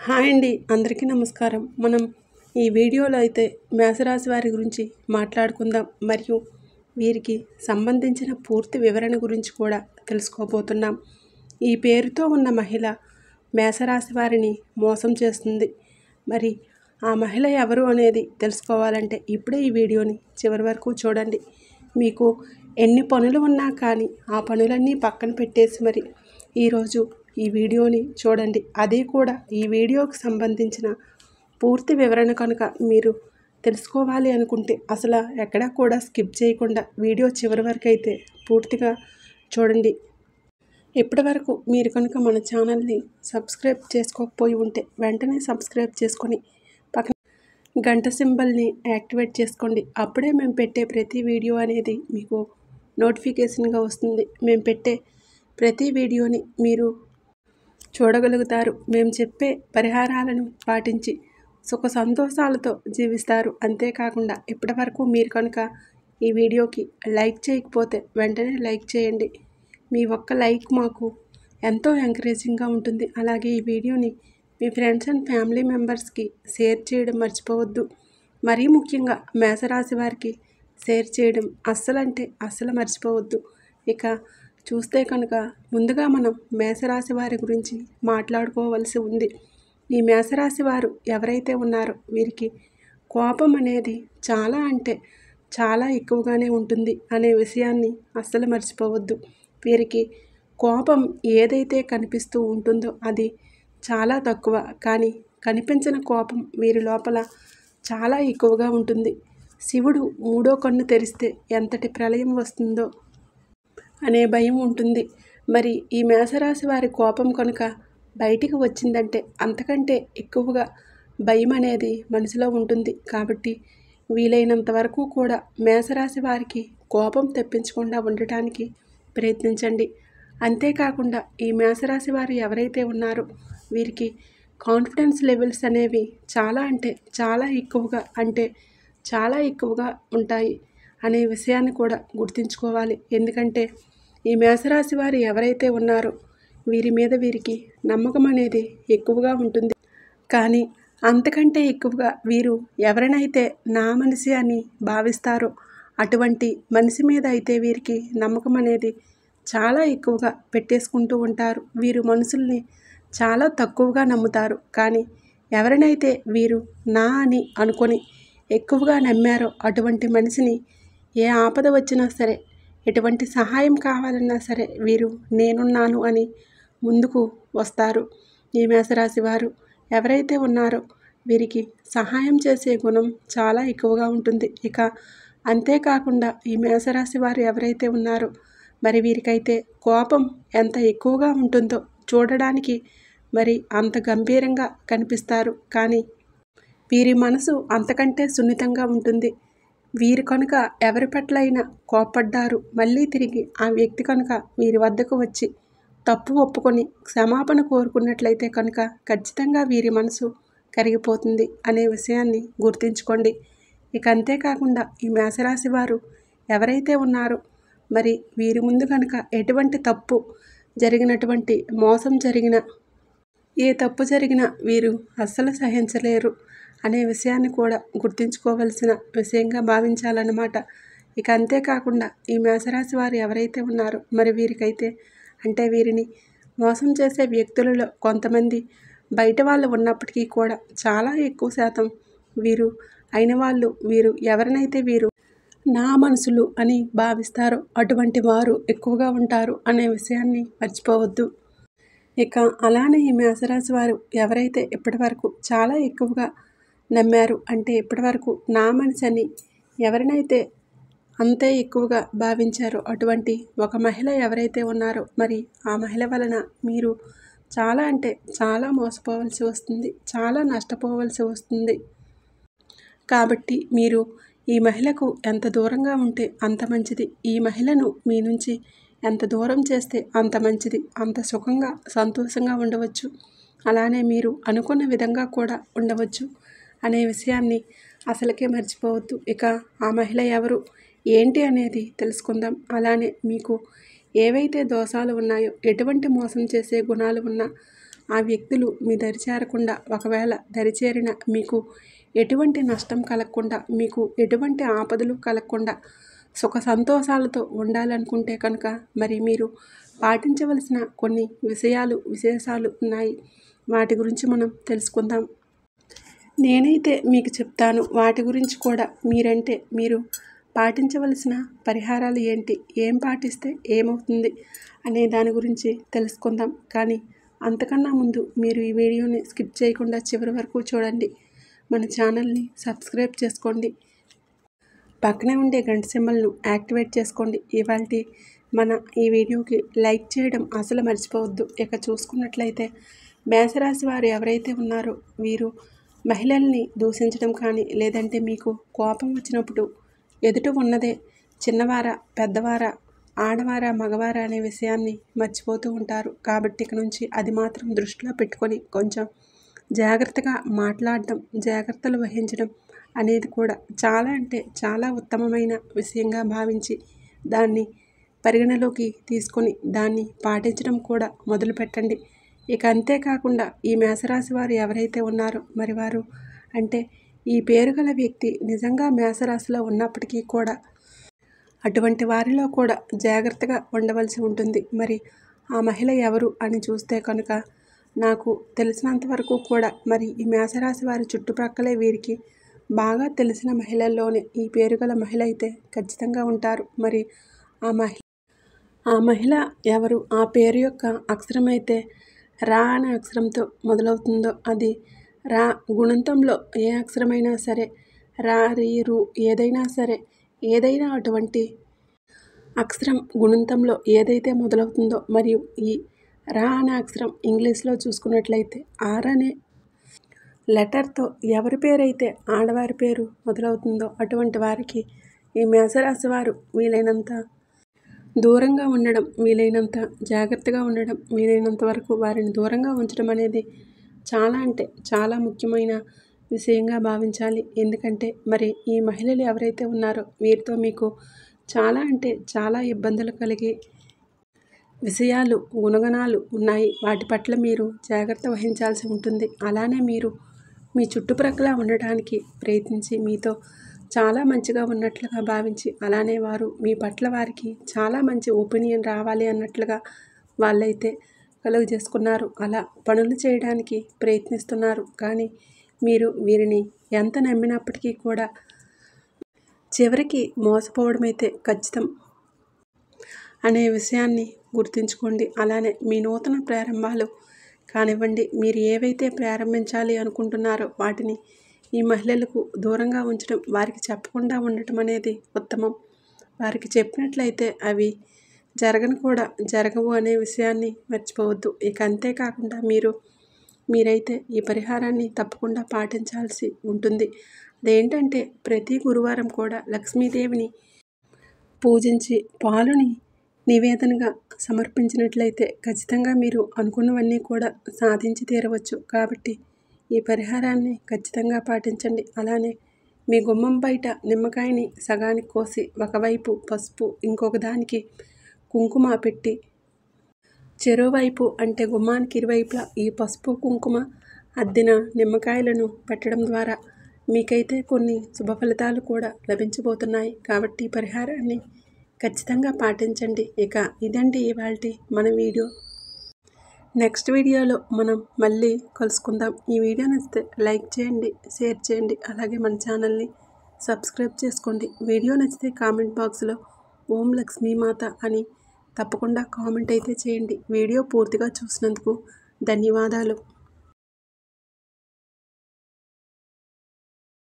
hi అండి అందరికీ నమస్కారం మనం ఈ వీడియోలో అయితే మేషరాశి వారి గురించి మాట్లాడుకుందాం మరియు వీరికి సంబంధించిన పూర్తి వివరణ గురించి కూడా తెలుసుకోబోతున్నాం ఈ పేరుతో ఉన్న మహిళ మేషరాశి వారిని మోసం చేస్తుంది మరి ఆ మహిళ ఎవరు అనేది తెలుసుకోవాలంటే ఇప్పుడే ఈ వీడియోని చివరి వరకు చూడండి మీకు ఎన్ని పనులు ఉన్నా కానీ ఆ పనులన్నీ పక్కన పెట్టేసి మరి ఈరోజు ఈ వీడియోని చూడండి అది కూడా ఈ వీడియోకి సంబంధించిన పూర్తి వివరణ కనుక మీరు తెలుసుకోవాలి అనుకుంటే అసలు ఎక్కడా కూడా స్కిప్ చేయకుండా వీడియో చివరి వరకు అయితే పూర్తిగా చూడండి ఇప్పటి వరకు మీరు కనుక మన ఛానల్ని సబ్స్క్రైబ్ చేసుకోకపోయి ఉంటే వెంటనే సబ్స్క్రైబ్ చేసుకొని పక్కన గంట సింబల్ని యాక్టివేట్ చేసుకోండి అప్పుడే మేము పెట్టే ప్రతి వీడియో అనేది మీకు నోటిఫికేషన్గా వస్తుంది మేము పెట్టే ప్రతి వీడియోని మీరు చూడగలుగుతారు మేము చెప్పే పరిహారాలను పాటించి సుఖ సంతోషాలతో జీవిస్తారు అంతేకాకుండా ఇప్పటివరకు మీరు కనుక ఈ వీడియోకి లైక్ చేయకపోతే వెంటనే లైక్ చేయండి మీ ఒక్క లైక్ మాకు ఎంతో ఎంకరేజింగ్గా ఉంటుంది అలాగే ఈ వీడియోని మీ ఫ్రెండ్స్ అండ్ ఫ్యామిలీ మెంబర్స్కి షేర్ చేయడం మర్చిపోవద్దు మరీ ముఖ్యంగా మేషరాశి వారికి షేర్ చేయడం అస్సలు అంటే అస్సలు మర్చిపోవద్దు ఇక చూస్తే కనుక ముందుగా మనం మేషరాశి వారి గురించి మాట్లాడుకోవలసి ఉంది ఈ మేషరాశి వారు ఎవరైతే ఉన్నారో వీరికి కోపం అనేది చాలా అంటే చాలా ఎక్కువగానే ఉంటుంది అనే విషయాన్ని అస్సలు మర్చిపోవద్దు వీరికి కోపం ఏదైతే కనిపిస్తూ ఉంటుందో అది చాలా తక్కువ కానీ కనిపించిన కోపం వీరి లోపల చాలా ఎక్కువగా ఉంటుంది శివుడు మూడో కన్ను తెరిస్తే ఎంతటి ప్రళయం వస్తుందో అనే భయం ఉంటుంది మరి ఈ మేషరాశి వారి కోపం కనుక బయటికి వచ్చిందంటే అంతకంటే ఎక్కువగా భయం అనేది మనసులో ఉంటుంది కాబట్టి వీలైనంత వరకు కూడా మేషరాశి వారికి కోపం తెప్పించకుండా ఉండటానికి ప్రయత్నించండి అంతేకాకుండా ఈ మేషరాశి వారు ఎవరైతే ఉన్నారో వీరికి కాన్ఫిడెన్స్ లెవెల్స్ అనేవి చాలా అంటే చాలా ఎక్కువగా అంటే చాలా ఎక్కువగా ఉంటాయి అనే విషయాన్ని కూడా గుర్తుంచుకోవాలి ఎందుకంటే ఈ మేషరాశి వారు ఎవరైతే ఉన్నారో వీరి మీద వీరికి నమ్మకం అనేది ఎక్కువగా ఉంటుంది కానీ అంతకంటే ఎక్కువగా వీరు ఎవరినైతే నా మనిషి అని భావిస్తారో అటువంటి మనిషి మీద అయితే వీరికి నమ్మకం అనేది చాలా ఎక్కువగా పెట్టేసుకుంటూ ఉంటారు వీరు మనుషుల్ని చాలా తక్కువగా నమ్ముతారు కానీ ఎవరినైతే వీరు నా అని అనుకొని ఎక్కువగా నమ్మారో అటువంటి మనిషిని ఏ ఆపద వచ్చినా సరే ఎటువంటి సహాయం కావాలన్నా సరే వీరు నేనున్నాను అని ముందుకు వస్తారు ఈ మేషరాశి వారు ఎవరైతే ఉన్నారో వీరికి సహాయం చేసే గుణం చాలా ఎక్కువగా ఉంటుంది ఇక అంతేకాకుండా ఈ మేషరాశి వారు ఎవరైతే ఉన్నారో మరి వీరికైతే కోపం ఎంత ఎక్కువగా ఉంటుందో చూడడానికి మరి అంత గంభీరంగా కనిపిస్తారు కానీ వీరి మనసు అంతకంటే సున్నితంగా ఉంటుంది వీరు కనుక ఎవరి పట్ల అయినా కోపడ్డారు మళ్ళీ తిరిగి ఆ వ్యక్తి కనుక వీరి వద్దకు వచ్చి తప్పు ఒప్పుకొని క్షమాపణ కోరుకున్నట్లయితే కనుక ఖచ్చితంగా వీరి మనసు కరిగిపోతుంది అనే విషయాన్ని గుర్తుంచుకోండి ఇక అంతేకాకుండా ఈ మేషరాశి వారు ఎవరైతే ఉన్నారో మరి వీరి ముందు కనుక ఎటువంటి తప్పు జరిగినటువంటి మోసం జరిగిన ఏ తప్పు జరిగినా వీరు అస్సలు సహించలేరు అనే విషయాన్ని కూడా గుర్తుంచుకోవలసిన విషయంగా భావించాలన్నమాట ఇక అంతేకాకుండా ఈ మేషరాశి వారు ఎవరైతే ఉన్నారో మరి వీరికైతే అంటే వీరిని మోసం చేసే వ్యక్తులలో కొంతమంది బయట వాళ్ళు ఉన్నప్పటికీ కూడా చాలా ఎక్కువ శాతం వీరు అయిన వాళ్ళు వీరు ఎవరినైతే వీరు నా మనసులు అని భావిస్తారో అటువంటి వారు ఎక్కువగా ఉంటారు అనే విషయాన్ని మర్చిపోవద్దు ఇక అలానే ఈ మేషరాశి వారు ఎవరైతే ఇప్పటివరకు చాలా ఎక్కువగా నమ్మారు అంటే ఇప్పటివరకు నా మనిషి అని ఎవరినైతే అంతే ఎక్కువగా భావించారో అటువంటి ఒక మహిళ ఎవరైతే ఉన్నారో మరి ఆ మహిళ వలన మీరు చాలా అంటే చాలా మోసపోవలసి వస్తుంది చాలా నష్టపోవలసి వస్తుంది కాబట్టి మీరు ఈ మహిళకు ఎంత దూరంగా ఉంటే అంత మంచిది ఈ మహిళను మీ నుంచి ఎంత దూరం చేస్తే అంత మంచిది అంత సుఖంగా సంతోషంగా ఉండవచ్చు అలానే మీరు అనుకున్న విధంగా కూడా ఉండవచ్చు అనే విషయాన్ని అసలుకే మర్చిపోవద్దు ఇక ఆ మహిళ ఎవరు ఏంటి అనేది తెలుసుకుందాం అలానే మీకు ఏవైతే దోషాలు ఉన్నాయో ఎటువంటి మోసం చేసే గుణాలు ఉన్నా ఆ వ్యక్తులు మీ దరిచేరకుండా ఒకవేళ దరిచేరిన మీకు ఎటువంటి నష్టం కలగకుండా మీకు ఎటువంటి ఆపదలు కలగకుండా సుఖ సంతోషాలతో ఉండాలనుకుంటే కనుక మరి మీరు పాటించవలసిన కొన్ని విషయాలు విశేషాలు ఉన్నాయి వాటి గురించి మనం తెలుసుకుందాం నేనైతే మీకు చెప్తాను వాటి గురించి కూడా మీరంటే మీరు పాటించవలసిన పరిహారాలు ఏంటి ఏం పాటిస్తే ఏమవుతుంది అనే దాని గురించి తెలుసుకుందాం కానీ అంతకన్నా ముందు మీరు ఈ వీడియోని స్కిప్ చేయకుండా చివరి వరకు చూడండి మన ఛానల్ని సబ్స్క్రైబ్ చేసుకోండి పక్కనే ఉండే గంట సింబల్ను యాక్టివేట్ చేసుకోండి ఇవాళ మన ఈ వీడియోకి లైక్ చేయడం అసలు మర్చిపోవద్దు ఇక చూసుకున్నట్లయితే మేషరాశి వారు ఎవరైతే ఉన్నారో వీరు మహిళల్ని దూషించడం కానీ లేదంటే మీకు కోపం వచ్చినప్పుడు ఎదుట ఉన్నదే చిన్నవారా పెద్దవారా ఆడవారా మగవారా అనే విషయాన్ని మర్చిపోతూ ఉంటారు కాబట్టి ఇక నుంచి అది మాత్రం దృష్టిలో పెట్టుకొని కొంచెం జాగ్రత్తగా మాట్లాడడం జాగ్రత్తలు వహించడం అనేది కూడా చాలా అంటే చాలా ఉత్తమమైన విషయంగా భావించి దాన్ని పరిగణలోకి తీసుకొని దాన్ని పాటించడం కూడా మొదలుపెట్టండి ఇక అంతేకాకుండా ఈ మేషరాశి వారు ఎవరైతే ఉన్నారో మరి వారు అంటే ఈ పేరు గల వ్యక్తి నిజంగా మేషరాశిలో ఉన్నప్పటికీ కూడా అటువంటి వారిలో కూడా జాగ్రత్తగా ఉండవలసి ఉంటుంది మరి ఆ మహిళ ఎవరు అని చూస్తే కనుక నాకు తెలిసినంత వరకు కూడా మరి ఈ మేషరాశి వారి చుట్టుప్రక్కలే వీరికి బాగా తెలిసిన మహిళల్లోనే ఈ పేరు గల మహిళ అయితే ఖచ్చితంగా ఉంటారు మరి ఆ మహిళ ఆ మహిళ ఎవరు ఆ పేరు యొక్క అక్షరం అయితే రా అనే అక్షరంతో మొదలవుతుందో అది రా గుణంతంలో ఏ అక్షరమైనా సరే రా రీ రు ఏదైనా సరే ఏదైనా అటువంటి అక్షరం గుణంతంలో ఏదైతే మొదలవుతుందో మరియు ఈ రా అనే అక్షరం ఇంగ్లీష్లో చూసుకున్నట్లయితే ఆర్ అనే లెటర్తో ఎవరి పేరైతే ఆడవారి పేరు మొదలవుతుందో అటువంటి వారికి ఈ మేషరాశి వారు వీలైనంత దూరంగా ఉండడం వీలైనంత జాగ్రత్తగా ఉండడం వీలైనంత వరకు వారిని దూరంగా ఉంచడం అనేది చాలా అంటే చాలా ముఖ్యమైన విషయంగా భావించాలి ఎందుకంటే మరి ఈ మహిళలు ఎవరైతే ఉన్నారో వీరితో మీకు చాలా అంటే చాలా ఇబ్బందులు కలిగి విషయాలు గుణగణాలు ఉన్నాయి వాటి పట్ల మీరు జాగ్రత్త వహించాల్సి ఉంటుంది అలానే మీరు మీ చుట్టుప్రక్కల ఉండటానికి ప్రయత్నించి మీతో చాలా మంచిగా ఉన్నట్లుగా భావించి అలానే వారు మీ పట్ల వారికి చాలా మంచి ఒపీనియన్ రావాలి అన్నట్లుగా వాళ్ళైతే కలుగు చేసుకున్నారు అలా పనులు చేయడానికి ప్రయత్నిస్తున్నారు కానీ మీరు వీరిని ఎంత నమ్మినప్పటికీ కూడా చివరికి మోసపోవడం అయితే ఖచ్చితం అనే విషయాన్ని గుర్తుంచుకోండి అలానే మీ నూతన ప్రారంభాలు కానివ్వండి మీరు ఏవైతే ప్రారంభించాలి అనుకుంటున్నారో వాటిని ఈ మహిళలకు దూరంగా ఉంచడం వారికి చెప్పకుండా ఉండటం అనేది ఉత్తమం వారికి చెప్పినట్లయితే అవి జరగను కూడా జరగవు అనే విషయాన్ని మర్చిపోవద్దు ఇక అంతేకాకుండా మీరు మీరైతే ఈ పరిహారాన్ని తప్పకుండా పాటించాల్సి ఉంటుంది అదేంటంటే ప్రతి గురువారం కూడా లక్ష్మీదేవిని పూజించి పాలుని నివేదనగా సమర్పించినట్లయితే ఖచ్చితంగా మీరు అనుకున్నవన్నీ కూడా సాధించి తీరవచ్చు కాబట్టి ఈ పరిహారాన్ని ఖచ్చితంగా పాటించండి అలానే మీ గుమ్మం బయట నిమ్మకాయని సగానికి కోసి ఒకవైపు పసుపు ఇంకొక దానికి కుంకుమ పెట్టి చెరోవైపు అంటే గుమ్మానికి ఇరువైపులా ఈ పసుపు కుంకుమ అద్దిన నిమ్మకాయలను పెట్టడం ద్వారా మీకైతే కొన్ని శుభ ఫలితాలు కూడా లభించబోతున్నాయి కాబట్టి ఈ పరిహారాన్ని ఖచ్చితంగా పాటించండి ఇక ఇదండి ఇవాళ మన వీడియో నెక్స్ట్ వీడియోలో మనం మళ్ళీ కలుసుకుందాం ఈ వీడియో నచ్చితే లైక్ చేయండి షేర్ చేయండి అలాగే మన ఛానల్ని సబ్స్క్రైబ్ చేసుకోండి వీడియో నచ్చితే కామెంట్ బాక్స్లో ఓం లక్ష్మీమాత అని తప్పకుండా కామెంట్ అయితే చేయండి వీడియో పూర్తిగా చూసినందుకు ధన్యవాదాలు